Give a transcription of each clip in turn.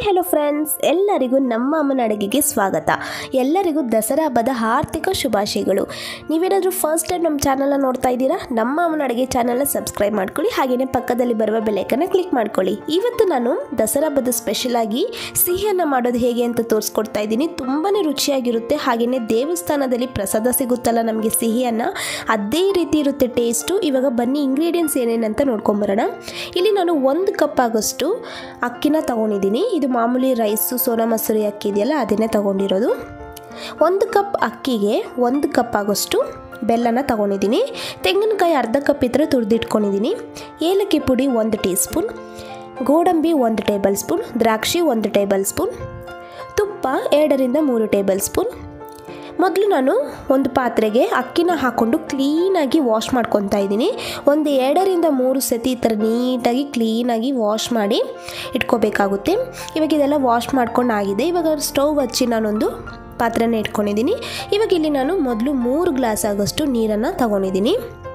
hello friends ಎಲ್ಲರಿಗೂ ನಮ್ಮ ಅಮ್ಮನ ಅಡುಗೆಗೆ ಸ್ವಾಗತ ಎಲ್ಲರಿಗೂ ದಸರಾ ಹಬ್ಬದ ಆರ್ಥಿಕ ಶುಭಾಶಯಗಳು ನೀವೇನಾದರೂ ಫಸ್ಟ್ ಟೈಮ್ ನಮ್ಮ ಚಾನಲ್ನ ನೋಡ್ತಾ ಇದ್ದೀರಾ ನಮ್ಮ ಅಮ್ಮನ ಅಡುಗೆ ಚಾನಲ್ನ ಸಬ್ಸ್ಕ್ರೈಬ್ ಮಾಡ್ಕೊಳ್ಳಿ ಹಾಗೆಯೇ ಪಕ್ಕದಲ್ಲಿ ಬರುವ ಬೆಲೆಕನ್ನ ಕ್ಲಿಕ್ ಮಾಡ್ಕೊಳ್ಳಿ ಇವತ್ತು ನಾನು ದಸರಾ ಹಬ್ಬದ ಸ್ಪೆಷಲ್ ಆಗಿ ಸಿಹಿಯನ್ನು ಮಾಡೋದು ಹೇಗೆ ಅಂತ ತೋರಿಸ್ಕೊಡ್ತಾ ಇದ್ದೀನಿ ತುಂಬಾ ರುಚಿಯಾಗಿರುತ್ತೆ ಹಾಗೆಯೇ ದೇವಸ್ಥಾನದಲ್ಲಿ ಪ್ರಸಾದ ಸಿಗುತ್ತಲ್ಲ ನಮಗೆ ಸಿಹಿಯನ್ನು ಅದೇ ರೀತಿ ಇರುತ್ತೆ ಟೇಸ್ಟು ಇವಾಗ ಬನ್ನಿ ಇಂಗ್ರೀಡಿಯೆಂಟ್ಸ್ ಏನೇನಂತ ನೋಡ್ಕೊಂಬರೋಣ ಇಲ್ಲಿ ನಾನು ಒಂದು ಕಪ್ ಆಗೋಷ್ಟು ಅಕ್ಕಿನ ತಗೊಂಡಿದ್ದೀನಿ ಇದು ಮಾಮೂಲಿ ರೈಸು ಸೋನಾ ಮಸೂರಿ ಅಕ್ಕಿ ಇದೆಯಲ್ಲ ಅದನ್ನೇ ತಗೊಂಡಿರೋದು ಒಂದು ಕಪ್ ಅಕ್ಕಿಗೆ ಒಂದು ಕಪ್ ಆಗೋಷ್ಟು ಬೆಲ್ಲನ ತಗೊಂಡಿದ್ದೀನಿ ತೆಂಗಿನಕಾಯಿ ಅರ್ಧ ಕಪ್ ಇದ್ರೆ ತುರಿದಿಟ್ಕೊಂಡಿದ್ದೀನಿ ಏಲಕ್ಕಿ ಪುಡಿ ಒಂದು ಟೀ ಸ್ಪೂನ್ ಗೋಡಂಬಿ ಒಂದು ಟೇಬಲ್ ಸ್ಪೂನ್ ದ್ರಾಕ್ಷಿ ಒಂದು ಟೇಬಲ್ ಸ್ಪೂನ್ ತುಪ್ಪ ಎರಡರಿಂದ ಮೂರು ಟೇಬಲ್ ಸ್ಪೂನ್ ಮೊದಲು ನಾನು ಒಂದು ಪಾತ್ರೆಗೆ ಅಕ್ಕಿನ ಹಾಕ್ಕೊಂಡು ಕ್ಲೀನಾಗಿ ವಾಶ್ ಮಾಡ್ಕೊತಾ ಇದ್ದೀನಿ ಒಂದು ಎರಡರಿಂದ ಮೂರು ಸತಿ ಈ ಥರ ನೀಟಾಗಿ ಕ್ಲೀನಾಗಿ ವಾಶ್ ಮಾಡಿ ಇಟ್ಕೋಬೇಕಾಗುತ್ತೆ ಇವಾಗ ಇದೆಲ್ಲ ವಾಶ್ ಮಾಡ್ಕೊಂಡು ಆಗಿದೆ ಇವಾಗ ಸ್ಟವ್ ಹಚ್ಚಿ ನಾನೊಂದು ಪಾತ್ರೆನ ಇಟ್ಕೊಂಡಿದ್ದೀನಿ ಇವಾಗ ಇಲ್ಲಿ ನಾನು ಮೊದಲು ಮೂರು ಗ್ಲಾಸ್ ಆಗೋಷ್ಟು ನೀರನ್ನು ತಗೊಂಡಿದ್ದೀನಿ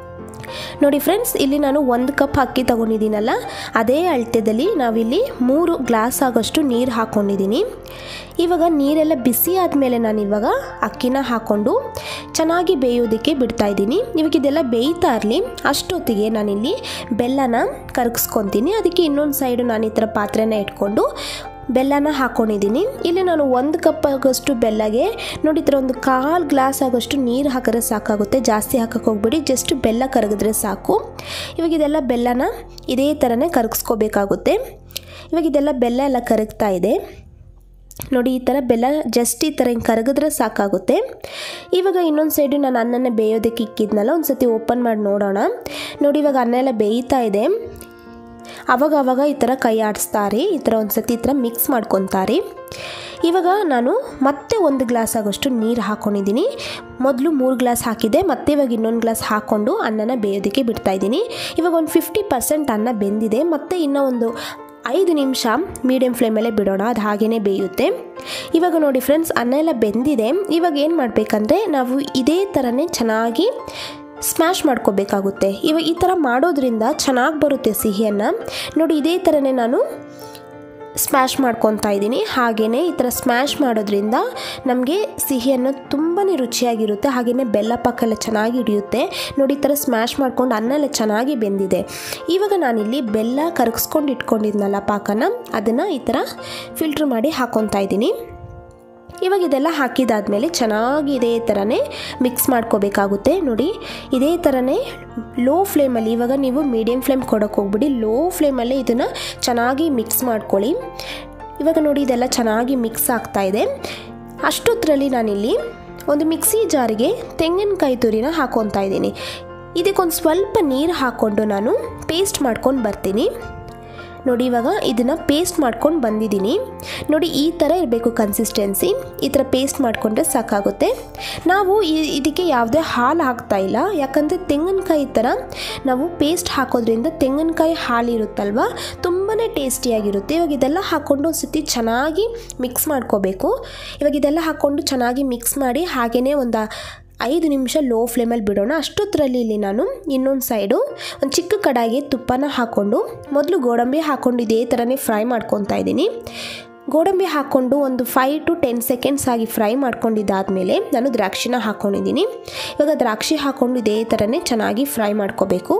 ನೋಡಿ ಫ್ರೆಂಡ್ಸ್ ಇಲ್ಲಿ ನಾನು ಒಂದು ಕಪ್ ಅಕ್ಕಿ ತೊಗೊಂಡಿದ್ದೀನಲ್ಲ ಅದೇ ಅಳತೆದಲ್ಲಿ ನಾವಿಲ್ಲಿ ಮೂರು ಗ್ಲಾಸ್ ಆಗೋಷ್ಟು ನೀರು ಹಾಕ್ಕೊಂಡಿದ್ದೀನಿ ಇವಾಗ ನೀರೆಲ್ಲ ಬಿಸಿ ಆದಮೇಲೆ ನಾನು ಇವಾಗ ಅಕ್ಕಿನ ಹಾಕ್ಕೊಂಡು ಚೆನ್ನಾಗಿ ಬೇಯೋದಕ್ಕೆ ಬಿಡ್ತಾ ಇದ್ದೀನಿ ಇವಾಗ ಇದೆಲ್ಲ ಬೇಯ್ತಾ ಇರಲಿ ಅಷ್ಟೊತ್ತಿಗೆ ನಾನಿಲ್ಲಿ ಬೆಲ್ಲನ ಕರಗಿಸ್ಕೊತೀನಿ ಅದಕ್ಕೆ ಇನ್ನೊಂದು ಸೈಡು ನಾನು ಈ ಥರ ಪಾತ್ರೆನ ಇಟ್ಕೊಂಡು ಬೆಲ್ಲನ ಹಾಕ್ಕೊಂಡಿದ್ದೀನಿ ಇಲ್ಲಿ ನಾನು ಒಂದು ಕಪ್ ಆಗೋಷ್ಟು ಬೆಲ್ಲಗೆ ನೋಡಿ ಈ ಥರ ಒಂದು ಕಾಲು ಗ್ಲಾಸ್ ಆಗೋಷ್ಟು ನೀರು ಹಾಕಿದ್ರೆ ಸಾಕಾಗುತ್ತೆ ಜಾಸ್ತಿ ಹಾಕಕ್ಕೆ ಹೋಗ್ಬೇಡಿ ಜಸ್ಟ್ ಬೆಲ್ಲ ಕರಗಿದ್ರೆ ಸಾಕು ಇವಾಗ ಇದೆಲ್ಲ ಬೆಲ್ಲನ ಇದೇ ಥರನೇ ಕರಗಿಸ್ಕೋಬೇಕಾಗುತ್ತೆ ಇವಾಗ ಇದೆಲ್ಲ ಬೆಲ್ಲ ಎಲ್ಲ ಕರಗ್ತಾ ಇದೆ ನೋಡಿ ಈ ಥರ ಬೆಲ್ಲ ಜಸ್ಟ್ ಈ ಥರ ಹಿಂಗೆ ಕರಗಿದ್ರೆ ಸಾಕಾಗುತ್ತೆ ಇವಾಗ ಇನ್ನೊಂದು ಸೈಡು ನಾನು ಅನ್ನನ ಬೇಯೋದಕ್ಕೆ ಇಕ್ಕಿದ್ನಲ್ಲ ಒಂದು ಸತಿ ಓಪನ್ ಮಾಡಿ ನೋಡೋಣ ನೋಡಿ ಇವಾಗ ಅನ್ನ ಎಲ್ಲ ಬೇಯ್ತಾ ಇದೆ ಅವಾಗ ಅವಾಗ ಈ ಥರ ಕೈ ಆಡಿಸ್ತಾರೆ ಈ ಥರ ಒಂದು ಸತಿ ಈ ಥರ ಮಿಕ್ಸ್ ಮಾಡ್ಕೊತಾರೆ ಇವಾಗ ನಾನು ಮತ್ತೆ ಒಂದು ಗ್ಲಾಸ್ ಆಗೋಷ್ಟು ನೀರು ಹಾಕ್ಕೊಂಡಿದ್ದೀನಿ ಮೊದಲು ಮೂರು ಗ್ಲಾಸ್ ಹಾಕಿದೆ ಮತ್ತೆ ಇವಾಗ ಇನ್ನೊಂದು ಗ್ಲಾಸ್ ಹಾಕ್ಕೊಂಡು ಅನ್ನನ ಬೇಯೋದಕ್ಕೆ ಬಿಡ್ತಾ ಇದ್ದೀನಿ ಇವಾಗ ಒಂದು ಫಿಫ್ಟಿ ಪರ್ಸೆಂಟ್ ಅನ್ನ ಬೆಂದಿದೆ ಮತ್ತು ಇನ್ನೂ ಒಂದು ಐದು ನಿಮಿಷ ಮೀಡಿಯಮ್ ಫ್ಲೇಮಲ್ಲೇ ಬಿಡೋಣ ಅದು ಹಾಗೇ ಬೇಯುತ್ತೆ ಇವಾಗ ನೋಡಿ ಫ್ರೆಂಡ್ಸ್ ಅನ್ನ ಎಲ್ಲ ಬೆಂದಿದೆ ಇವಾಗ ಏನು ಮಾಡಬೇಕಂದ್ರೆ ನಾವು ಇದೇ ಥರನೇ ಚೆನ್ನಾಗಿ ಸ್ಮ್ಯಾಶ್ ಮಾಡ್ಕೋಬೇಕಾಗುತ್ತೆ ಇವಾಗ ಈ ಥರ ಮಾಡೋದ್ರಿಂದ ಚೆನ್ನಾಗಿ ಬರುತ್ತೆ ಸಿಹಿಯನ್ನು ನೋಡಿ ಇದೇ ಥರನೇ ನಾನು ಸ್ಮ್ಯಾಶ್ ಮಾಡ್ಕೊತಾ ಇದ್ದೀನಿ ಹಾಗೆಯೇ ಈ ಥರ ಸ್ಮ್ಯಾಶ್ ಮಾಡೋದ್ರಿಂದ ನಮಗೆ ಸಿಹಿಯನ್ನು ತುಂಬಾ ರುಚಿಯಾಗಿರುತ್ತೆ ಹಾಗೆಯೇ ಬೆಲ್ಲ ಪಾಕ ಎಲ್ಲ ಚೆನ್ನಾಗಿ ಹಿಡಿಯುತ್ತೆ ನೋಡಿ ಈ ಥರ ಸ್ಮ್ಯಾಶ್ ಮಾಡ್ಕೊಂಡು ಅನ್ನ ಎಲ್ಲ ಚೆನ್ನಾಗಿ ಬೆಂದಿದೆ ಇವಾಗ ನಾನಿಲ್ಲಿ ಬೆಲ್ಲ ಕರಗಿಸ್ಕೊಂಡು ಇಟ್ಕೊಂಡಿದ್ನಲ್ಲ ಪಾಕನ ಅದನ್ನು ಈ ಥರ ಫಿಲ್ಟ್ರ್ ಮಾಡಿ ಹಾಕ್ಕೊತಾ ಇದ್ದೀನಿ ಇವಾಗ ಇದೆಲ್ಲ ಹಾಕಿದಾದ್ಮೇಲೆ ಚೆನ್ನಾಗಿ ಇದೇ ಥರನೇ ಮಿಕ್ಸ್ ಮಾಡ್ಕೋಬೇಕಾಗುತ್ತೆ ನೋಡಿ ಇದೇ ಥರನೇ ಲೋ ಫ್ಲೇಮಲ್ಲಿ ಇವಾಗ ನೀವು ಮೀಡಿಯಮ್ ಫ್ಲೇಮ್ ಕೊಡೋಕೆ ಹೋಗ್ಬಿಡಿ ಲೋ ಫ್ಲೇಮಲ್ಲೇ ಇದನ್ನು ಚೆನ್ನಾಗಿ ಮಿಕ್ಸ್ ಮಾಡ್ಕೊಳ್ಳಿ ಇವಾಗ ನೋಡಿ ಇದೆಲ್ಲ ಚೆನ್ನಾಗಿ ಮಿಕ್ಸ್ ಆಗ್ತಾ ಇದೆ ಅಷ್ಟೊತ್ತರಲ್ಲಿ ನಾನಿಲ್ಲಿ ಒಂದು ಮಿಕ್ಸಿ ಜಾರಿಗೆ ತೆಂಗಿನಕಾಯಿ ತುರಿನ ಹಾಕ್ಕೊತಾ ಇದ್ದೀನಿ ಇದಕ್ಕೊಂದು ಸ್ವಲ್ಪ ನೀರು ಹಾಕ್ಕೊಂಡು ನಾನು ಪೇಸ್ಟ್ ಮಾಡ್ಕೊಂಡು ಬರ್ತೀನಿ ನೋಡಿ ಇವಾಗ ಇದನ್ನು ಪೇಸ್ಟ್ ಮಾಡ್ಕೊಂಡು ಬಂದಿದ್ದೀನಿ ನೋಡಿ ಈ ಥರ ಇರಬೇಕು ಕನ್ಸಿಸ್ಟೆನ್ಸಿ ಈ ಥರ ಪೇಸ್ಟ್ ಮಾಡಿಕೊಂಡ್ರೆ ಸಾಕಾಗುತ್ತೆ ನಾವು ಇದಕ್ಕೆ ಯಾವುದೇ ಹಾಲು ಹಾಕ್ತಾ ಇಲ್ಲ ಯಾಕಂದರೆ ತೆಂಗಿನಕಾಯಿ ಥರ ನಾವು ಪೇಸ್ಟ್ ಹಾಕೋದ್ರಿಂದ ತೆಂಗಿನಕಾಯಿ ಹಾಲು ಇರುತ್ತಲ್ವ ತುಂಬಾ ಟೇಸ್ಟಿಯಾಗಿರುತ್ತೆ ಇವಾಗ ಇದೆಲ್ಲ ಹಾಕ್ಕೊಂಡು ಒಂದು ಸತಿ ಚೆನ್ನಾಗಿ ಮಿಕ್ಸ್ ಮಾಡ್ಕೋಬೇಕು ಇವಾಗ ಇದೆಲ್ಲ ಹಾಕ್ಕೊಂಡು ಚೆನ್ನಾಗಿ ಮಿಕ್ಸ್ ಮಾಡಿ ಹಾಗೆಯೇ ಒಂದು ಐದು ನಿಮಿಷ ಲೋ ಫ್ಲೇಮಲ್ಲಿ ಬಿಡೋಣ ಅಷ್ಟೊತ್ತರಲ್ಲಿ ಇಲ್ಲಿ ನಾನು ಇನ್ನೊಂದು ಸೈಡು ಒಂದು ಚಿಕ್ಕ ಕಡಾಯಿಗೆ ತುಪ್ಪನ ಹಾಕ್ಕೊಂಡು ಮೊದಲು ಗೋಡಂಬಿ ಹಾಕ್ಕೊಂಡು ಇದೇ ಥರನೇ ಫ್ರೈ ಮಾಡ್ಕೊತಾ ಇದ್ದೀನಿ ಗೋಡಂಬಿ ಹಾಕ್ಕೊಂಡು ಒಂದು ಫೈವ್ ಟು ಟೆನ್ ಸೆಕೆಂಡ್ಸ್ ಆಗಿ ಫ್ರೈ ಮಾಡ್ಕೊಂಡಿದ್ದಾದಮೇಲೆ ನಾನು ದ್ರಾಕ್ಷಿನ ಹಾಕ್ಕೊಂಡಿದ್ದೀನಿ ಇವಾಗ ದ್ರಾಕ್ಷಿ ಹಾಕ್ಕೊಂಡು ಇದೇ ಥರನೇ ಚೆನ್ನಾಗಿ ಫ್ರೈ ಮಾಡ್ಕೋಬೇಕು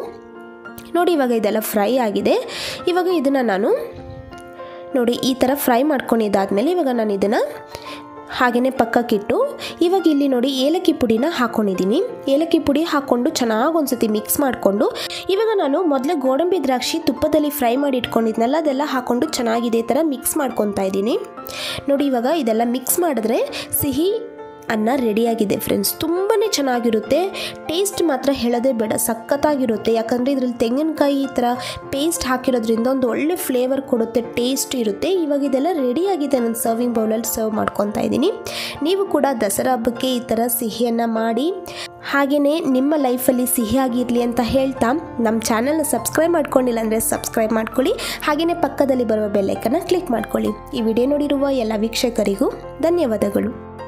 ನೋಡಿ ಇವಾಗ ಇದೆಲ್ಲ ಫ್ರೈ ಆಗಿದೆ ಇವಾಗ ಇದನ್ನು ನಾನು ನೋಡಿ ಈ ಥರ ಫ್ರೈ ಮಾಡ್ಕೊಂಡಿದ್ದಾದಮೇಲೆ ಇವಾಗ ನಾನು ಇದನ್ನು ಹಾಗೆಯೇ ಪಕ್ಕಕ್ಕಿಟ್ಟು ಇವಾಗ ಇಲ್ಲಿ ನೋಡಿ ಏಲಕ್ಕಿ ಪುಡಿನ ಹಾಕ್ಕೊಂಡಿದ್ದೀನಿ ಏಲಕ್ಕಿ ಪುಡಿ ಹಾಕ್ಕೊಂಡು ಚೆನ್ನಾಗಿ ಒಂದ್ಸತಿ ಮಿಕ್ಸ್ ಮಾಡಿಕೊಂಡು ಇವಾಗ ನಾನು ಮೊದಲೇ ಗೋಡಂಬಿ ದ್ರಾಕ್ಷಿ ತುಪ್ಪದಲ್ಲಿ ಫ್ರೈ ಮಾಡಿ ಇಟ್ಕೊಂಡಿದ್ನಲ್ಲ ಅದೆಲ್ಲ ಹಾಕ್ಕೊಂಡು ಚೆನ್ನಾಗಿ ಇದೇ ಥರ ಮಿಕ್ಸ್ ಮಾಡ್ಕೊತಾ ಇದ್ದೀನಿ ನೋಡಿ ಇವಾಗ ಇದೆಲ್ಲ ಮಿಕ್ಸ್ ಮಾಡಿದ್ರೆ ಸಿಹಿ ಅನ್ನ ರೆಡಿಯಾಗಿದೆ ಫ್ರೆಂಡ್ಸ್ ತುಂಬಾ ಚೆನ್ನಾಗಿರುತ್ತೆ ಟೇಸ್ಟ್ ಮಾತ್ರ ಹೇಳೋದೇ ಬೇಡ ಸಖತ್ತಾಗಿರುತ್ತೆ ಯಾಕಂದರೆ ಇದರಲ್ಲಿ ತೆಂಗಿನಕಾಯಿ ಈ ಥರ ಪೇಸ್ಟ್ ಹಾಕಿರೋದ್ರಿಂದ ಒಂದು ಒಳ್ಳೆ ಫ್ಲೇವರ್ ಕೊಡುತ್ತೆ ಟೇಸ್ಟ್ ಇರುತ್ತೆ ಇವಾಗ ಇದೆಲ್ಲ ರೆಡಿಯಾಗಿದೆ ನಾನು ಸರ್ವಿಂಗ್ ಬೌಲಲ್ಲಿ ಸರ್ವ್ ಮಾಡ್ಕೊತಾ ಇದ್ದೀನಿ ನೀವು ಕೂಡ ದಸರಾ ಹಬ್ಬಕ್ಕೆ ಈ ಥರ ಸಿಹಿಯನ್ನು ಮಾಡಿ ಹಾಗೆಯೇ ನಿಮ್ಮ ಲೈಫಲ್ಲಿ ಸಿಹಿಯಾಗಿರಲಿ ಅಂತ ಹೇಳ್ತಾ ನಮ್ಮ ಚಾನಲ್ನ ಸಬ್ಸ್ಕ್ರೈಬ್ ಮಾಡ್ಕೊಂಡಿಲ್ಲ ಅಂದರೆ ಸಬ್ಸ್ಕ್ರೈಬ್ ಮಾಡ್ಕೊಳ್ಳಿ ಹಾಗೆಯೇ ಪಕ್ಕದಲ್ಲಿ ಬರುವ ಬೆಲ್ಲೈಕನ್ನ ಕ್ಲಿಕ್ ಮಾಡ್ಕೊಳ್ಳಿ ಈ ವಿಡಿಯೋ ನೋಡಿರುವ ಎಲ್ಲ ವೀಕ್ಷಕರಿಗೂ ಧನ್ಯವಾದಗಳು